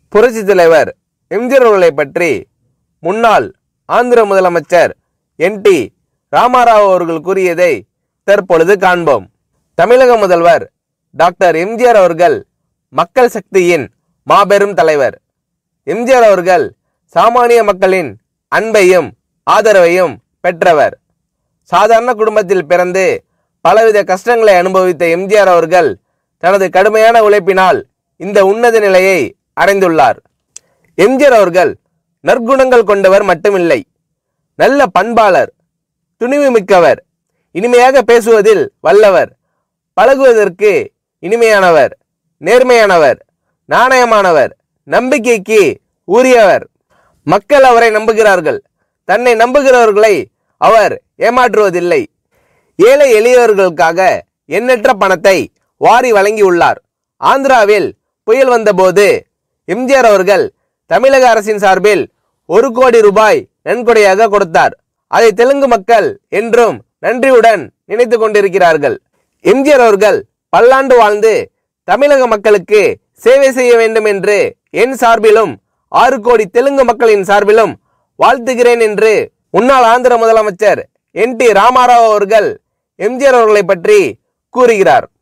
புரட்சி தலைவர் எம்ஜிஆர் அவர்களை பற்றி முன்னாள் ஆந்திர முதலமைச்சர் என் டி ராமாராவ் அவர்கள் கூறியதை தற்பொழுது காண்போம் தமிழக முதல்வர் டாக்டர் எம்ஜிஆர் அவர்கள் மக்கள் சக்தியின் மாபெரும் தலைவர் எம்ஜிஆர் அவர்கள் சாமானிய மக்களின் அன்பையும் ஆதரவையும் பெற்றவர் சாதாரண குடும்பத்தில் பிறந்து பலவித கஷ்டங்களை அனுபவித்த எம்ஜிஆர் அவர்கள் தனது கடுமையான உழைப்பினால் இந்த உன்னத நிலையை அடைந்துள்ளார் எம்ஜிஆர் அவர்கள் நற்குணங்கள் கொண்டவர் மட்டுமில்லை நல்ல பண்பாளர் துணிவு மிக்கவர் இனிமையாக பேசுவதில் வல்லவர் பழகுவதற்கு இனிமையானவர் நேர்மையானவர் நாணயமானவர் நம்பிக்கைக்கு உரியவர் மக்கள் அவரை நம்புகிறார்கள் தன்னை நம்புகிறவர்களை அவர் ஏமாற்றுவதில்லை ஏழை எளியவர்களுக்காக எண்ணற்ற பணத்தை வாரி வழங்கியுள்ளார் ஆந்திராவில் புயல் வந்தபோது எம்ஜிஆர் அவர்கள் தமிழக அரசின் சார்பில் ஒரு கோடி ரூபாய் நன்கொடையாக கொடுத்தார் அதை தெலுங்கு மக்கள் என்றும் நன்றியுடன் நினைத்து கொண்டிருக்கிறார்கள் எம்ஜிஆர் அவர்கள் பல்லாண்டு வாழ்ந்து தமிழக மக்களுக்கு சேவை செய்ய வேண்டும் என்று என் சார்பிலும் ஆறு கோடி தெலுங்கு மக்களின் சார்பிலும் வாழ்த்துகிறேன் என்று முன்னாள் ஆந்திர முதலமைச்சர் என் டி ராமாராவ் அவர்கள் எம்ஜிஆர் அவர்களை பற்றி கூறுகிறார்